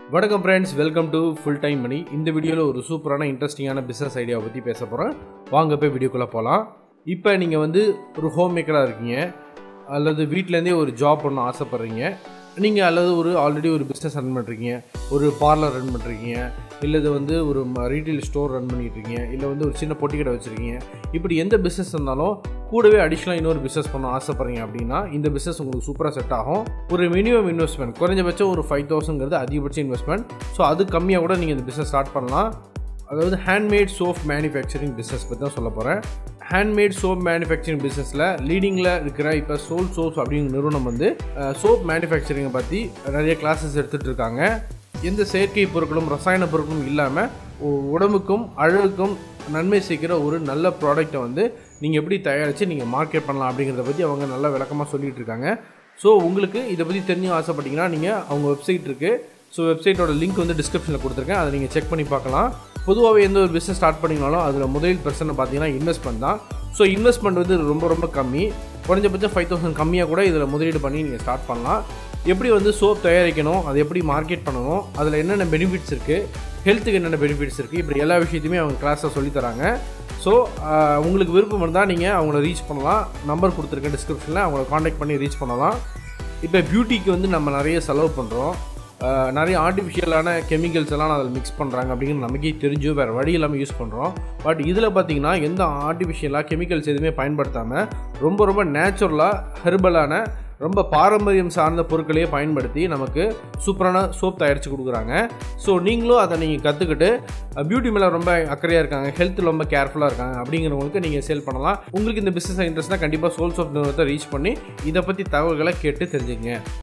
வணக்கம் friends welcome to full time மணி இந்த வீடியோவில் ஒரு சூப்பரான இன்ட்ரெஸ்டிங்கான பிஸ்னஸ் ஐடியாவை பற்றி பேச போகிறேன் வாங்க போய் வீடியோக்குள்ளே போகலாம் இப்போ நீங்கள் வந்து ஒரு ஹோம் மேக்கராக இருக்கீங்க அல்லது வீட்டிலேருந்தே ஒரு ஜாப் பண்ண ஆசைப்பட்றீங்க நீங்கள் அல்லது ஒரு ஆல்ரெடி ஒரு பிஸ்னஸ் ரன் பண்ணுறீங்க ஒரு பார்லர் ரன் பண்ணுறீங்க இல்லை இது வந்து ஒரு ரீட்டைல் ஸ்டோர் ரன் பண்ணிட்டு இருக்கீங்க இல்லை வந்து ஒரு சின்ன பொட்டி கடை வச்சுருக்கீங்க இப்படி எந்த பிஸ்னஸ் இருந்தாலும் கூடவே அடிஷ்னலாக இன்னொரு பிஸ்னஸ் பண்ண ஆசைப்பட்றீங்க அப்படின்னா இந்த பிஸ்னஸ் உங்களுக்கு சூப்பராக செட் ஆகும் ஒரு மினிமம் இன்வெஸ்ட்மெண்ட் குறைஞ்சபட்சம் ஒரு ஃபைவ் தௌசண்ட்ங்கிறது அதிகபட்ச இன்வெஸ்ட்மெண்ட் ஸோ அது கம்மியாக கூட நீங்கள் இந்த பிஸ்னஸ் ஸ்டார்ட் பண்ணலாம் அதாவது ஹேண்ட்மேட் சோப் மேனுஃபேக்சரிங் பிஸ்னஸ் பற்றி தான் சொல்ல போகிறேன் ஹேண்ட்மேட் சோப் மேனுஃபேக்சரிங் பிஸ்னஸில் லீடிங்கில் இருக்கிற இப்போ சோல் சோப்ஸ் அப்படிங்கிற நிறுவனம் வந்து சோப் மேனுஃபேக்சரிங்கை பற்றி நிறைய கிளாஸஸ் எடுத்துகிட்டு இருக்காங்க எந்த செயற்கை பொருட்களும் ரசாயன பொருட்களும் இல்லாமல் உடம்புக்கும் அழகுக்கும் நன்மை சேர்க்கிற ஒரு நல்ல ப்ராடக்ட்டை வந்து நீங்கள் எப்படி தயாரித்து நீங்கள் மார்க்கெட் பண்ணலாம் அப்படிங்கிறத பற்றி அவங்க நல்ல விளக்கமாக சொல்லிகிட்டு இருக்காங்க ஸோ உங்களுக்கு இதை பற்றி தெரிஞ்சு ஆசைப்பட்டீங்கன்னா நீங்கள் அவங்க வெப்சைட் இருக்குது ஸோ வெப்சைட்டோட லிங்க் வந்து டிஸ்கிரிப்ஷனில் கொடுத்துருக்கேன் அதை நீங்கள் செக் பண்ணி பார்க்கலாம் பொதுவாகவே எந்த ஒரு பிஸ்னஸ் ஸ்டார்ட் பண்ணிங்கனாலும் அதில் முதல் பிரச்சனை பார்த்தீங்கன்னா இன்வெஸ்ட்மெண்ட் தான் ஸோ இன்வெஸ்ட்மெண்ட் வந்து ரொம்ப ரொம்ப கம்மி குறைஞ்சபட்சம் ஃபைவ் தௌசண்ட் கம்மியாக கூட இதில் முதலீடு பண்ணி நீங்கள் ஸ்டார்ட் பண்ணலாம் எப்படி வந்து சோப் தயாரிக்கணும் அதை எப்படி மார்க்கெட் பண்ணணும் அதில் என்னென்ன பெனிஃபிட்ஸ் இருக்குது ஹெல்த்துக்கு என்னென்ன பெனிஃபிட்ஸ் இருக்குது இப்படி எல்லா விஷயத்தையுமே அவங்க கிளாஸில் சொல்லித்தராங்க ஸோ உங்களுக்கு விருப்பம் இருந்தால் நீங்கள் அவங்கள ரீச் பண்ணலாம் நம்பர் கொடுத்துருக்கேன் டிஸ்கிரிப்ஷனில் அவங்கள காண்டாக்ட் பண்ணி ரீச் பண்ணலாம் இப்போ பியூட்டிக்கு வந்து நம்ம நிறைய செலவு பண்ணுறோம் நிறைய ஆர்டிஃபிஷியலான கெமிக்கல்ஸ் எல்லாம் அதில் மிக்ஸ் பண்ணுறாங்க அப்படிங்கிறது நமக்கே தெரிஞ்சு வேறு வழி இல்லாமல் யூஸ் பண்ணுறோம் பட் இதில் பார்த்திங்கன்னா எந்த ஆர்டிஃபிஷியலாக கெமிக்கல்ஸ் எதுவுமே பயன்படுத்தாமல் ரொம்ப ரொம்ப நேச்சுரலாக ஹெர்பலான ரொம்ப பாரம்பரியம் சார்ந்த பொருட்களையே பயன்படுத்தி நமக்கு சூப்பரான சோப் தயாரித்து கொடுக்குறாங்க ஸோ நீங்களும் அதை நீங்கள் கற்றுக்கிட்டு பியூட்டி மேலே ரொம்ப அக்கறையாக இருக்காங்க ஹெல்த் ரொம்ப கேர்ஃபுல்லாக இருக்காங்க அப்படிங்கிறவங்களுக்கு நீங்கள் சேல் பண்ணலாம் உங்களுக்கு இந்த பிஸ்னஸ் இன்ட்ரெஸ்ட்னா கண்டிப்பாக சோல் சோப் நிறுவனத்தை ரீச் பண்ணி இதை பற்றி தகவல்களை கேட்டு தெரிஞ்சுங்க